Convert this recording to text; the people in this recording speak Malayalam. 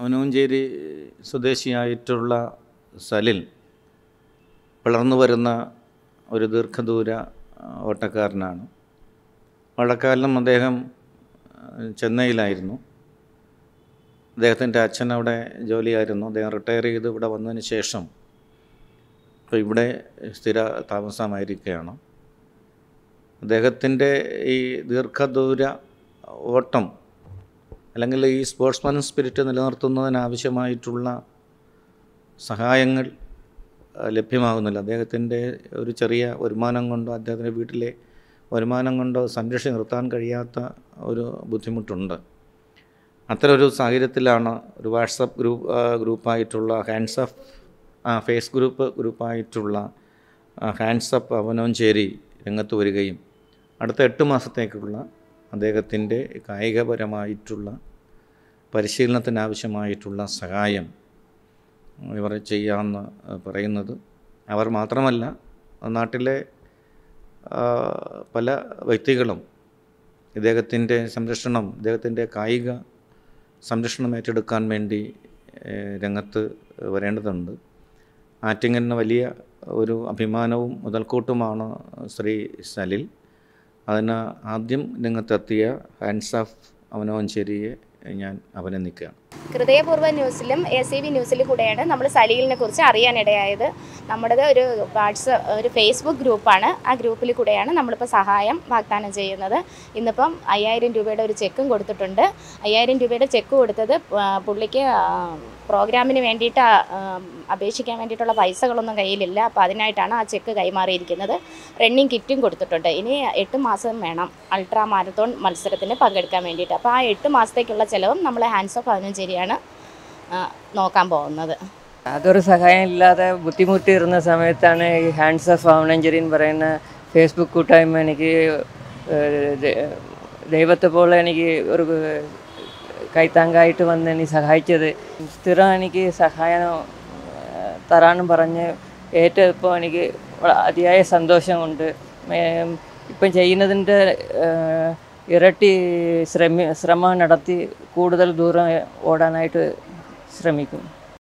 അവനൂഞ്ചേരി സ്വദേശിയായിട്ടുള്ള സലിൽ വളർന്നു വരുന്ന ഒരു ദീർഘദൂര ആ, ഓട്ടക്കാരനാണ് വളക്കാലം അദ്ദേഹം ആ, ചെന്നൈയിലായിരുന്നു അദ്ദേഹത്തിൻ്റെ അച്ഛൻ അവിടെ ജോലിയായിരുന്നു അദ്ദേഹം റിട്ടയർ ചെയ്ത് ഇവിടെ വന്നതിന് ശേഷം ഇപ്പോൾ ഇവിടെ സ്ഥിര താമസമായിരിക്കുകയാണ് അദ്ദേഹത്തിൻ്റെ ഈ ദീർഘദൂര ഓട്ടം അല്ലെങ്കിൽ ഈ സ്പോർട്സ്മാൻ സ്പിരിറ്റ് നിലനിർത്തുന്നതിനാവശ്യമായിട്ടുള്ള സഹായങ്ങൾ ആ, ലഭ്യമാകുന്നില്ല അദ്ദേഹത്തിൻ്റെ ഒരു ചെറിയ വരുമാനം കൊണ്ടോ അദ്ദേഹത്തിൻ്റെ വീട്ടിലെ വരുമാനം കൊണ്ടോ സംരക്ഷിച്ച് നിർത്താൻ കഴിയാത്ത ഒരു ബുദ്ധിമുട്ടുണ്ട് അത്തരമൊരു സാഹചര്യത്തിലാണ് ഒരു വാട്സപ്പ് ഗ്രൂപ്പ് ആ, ഗ്രൂപ്പായിട്ടുള്ള ഹാൻഡ്സ് അപ്പ് ആ ഫേസ് ഗ്രൂപ്പ് ഗ്രൂപ്പായിട്ടുള്ള ആ, ഹാൻഡ്സ് അപ്പ് അവനോഞ്ചേരി രംഗത്ത് വരികയും അടുത്ത എട്ട് മാസത്തേക്കുള്ള അദ്ദേഹത്തിൻ്റെ കായികപരമായിട്ടുള്ള പരിശീലനത്തിനാവശ്യമായിട്ടുള്ള സഹായം ഇവർ ചെയ്യാമെന്ന് പറയുന്നത് അവർ മാത്രമല്ല നാട്ടിലെ ആ, പല വ്യക്തികളും ഇദ്ദേഹത്തിൻ്റെ സംരക്ഷണം ഇദ്ദേഹത്തിൻ്റെ കായിക സംരക്ഷണം ഏറ്റെടുക്കാൻ വേണ്ടി ഏഹ്, രംഗത്ത് വരേണ്ടതുണ്ട് ആറ്റിങ്ങലിന് വലിയ ഒരു അഭിമാനവും മുതൽക്കൂട്ടുമാണ് ശ്രീ സലിൽ അതിന് ആദ്യം രംഗത്തെത്തിയ ഹാൻഡ്സ് ഓഫ് അവനോഞ്ചേരിയെ ഞാൻ അഭിനന്ദിക്കുകയാണ് ഹൃദയപൂർവ്വ ന്യൂസിലും എ സി വി ന്യൂസിലും കൂടെയാണ് നമ്മൾ സലീലിനെ കുറിച്ച് അറിയാനിടയായത് നമ്മുടേത് ഒരു വാട്സപ്പ് ഒരു ഫേസ്ബുക്ക് ഗ്രൂപ്പാണ് ആ ഗ്രൂപ്പിൽ കൂടെയാണ് നമ്മളിപ്പോൾ സഹായം വാഗ്ദാനം ചെയ്യുന്നത് ഇന്നിപ്പം അയ്യായിരം രൂപയുടെ ഒരു ചെക്കും കൊടുത്തിട്ടുണ്ട് അയ്യായിരം രൂപയുടെ ചെക്ക് കൊടുത്തത് ആ, പുള്ളിക്ക് ആ, പ്രോഗ്രാമിന് വേണ്ടിയിട്ട് ആ, ആ, അപേക്ഷിക്കാൻ വേണ്ടിയിട്ടുള്ള പൈസകളൊന്നും കയ്യിലില്ല അപ്പോൾ അതിനായിട്ടാണ് ആ ചെക്ക് കൈമാറിയിരിക്കുന്നത് റണ്ണിങ് കിറ്റും കൊടുത്തിട്ടുണ്ട് ഇനി എട്ട് മാസം വേണം അൾട്രാ മാരത്തോൺ മത്സരത്തിന് പങ്കെടുക്കാൻ വേണ്ടിയിട്ട് അപ്പോൾ ആ എട്ട് മാസത്തേക്കുള്ള ചിലവും നമ്മൾ ഹാൻഡ്സ് ഓഫ് പതിനഞ്ചേരിയാണ് നോക്കാൻ പോകുന്നത് അതൊരു സഹായം ഇല്ലാതെ ബുദ്ധിമുട്ടിയിരുന്ന സമയത്താണ് ഈ ഹാൻഡ്സ് ഓഫ് ആവണഞ്ചേരി എന്ന് പറയുന്ന ഫേസ്ബുക്ക് കൂട്ടായ്മ എനിക്ക് ഏഹ്, ദ- ദൈവത്തെ പോലെ എനിക്ക് ഒരു കൈത്താങ്കായിട്ട് വന്ന് എന്നെ സഹായിച്ചത് സ്ഥിരം എനിക്ക് സഹായം ഏഹ്, തരാനും പറഞ്ഞ് ഏറ്റപ്പോൾ എനിക്ക് വള- അതിയായ സന്തോഷമുണ്ട് ഏം, ഇപ്പം ചെയ്യുന്നതിൻ്റെ ഏഹ്, ഇരട്ടി ശ്രമി ശ്രമം നടത്തി കൂടുതൽ ദൂരം ഓടാനായിട്ട് ശ്രമിക്കും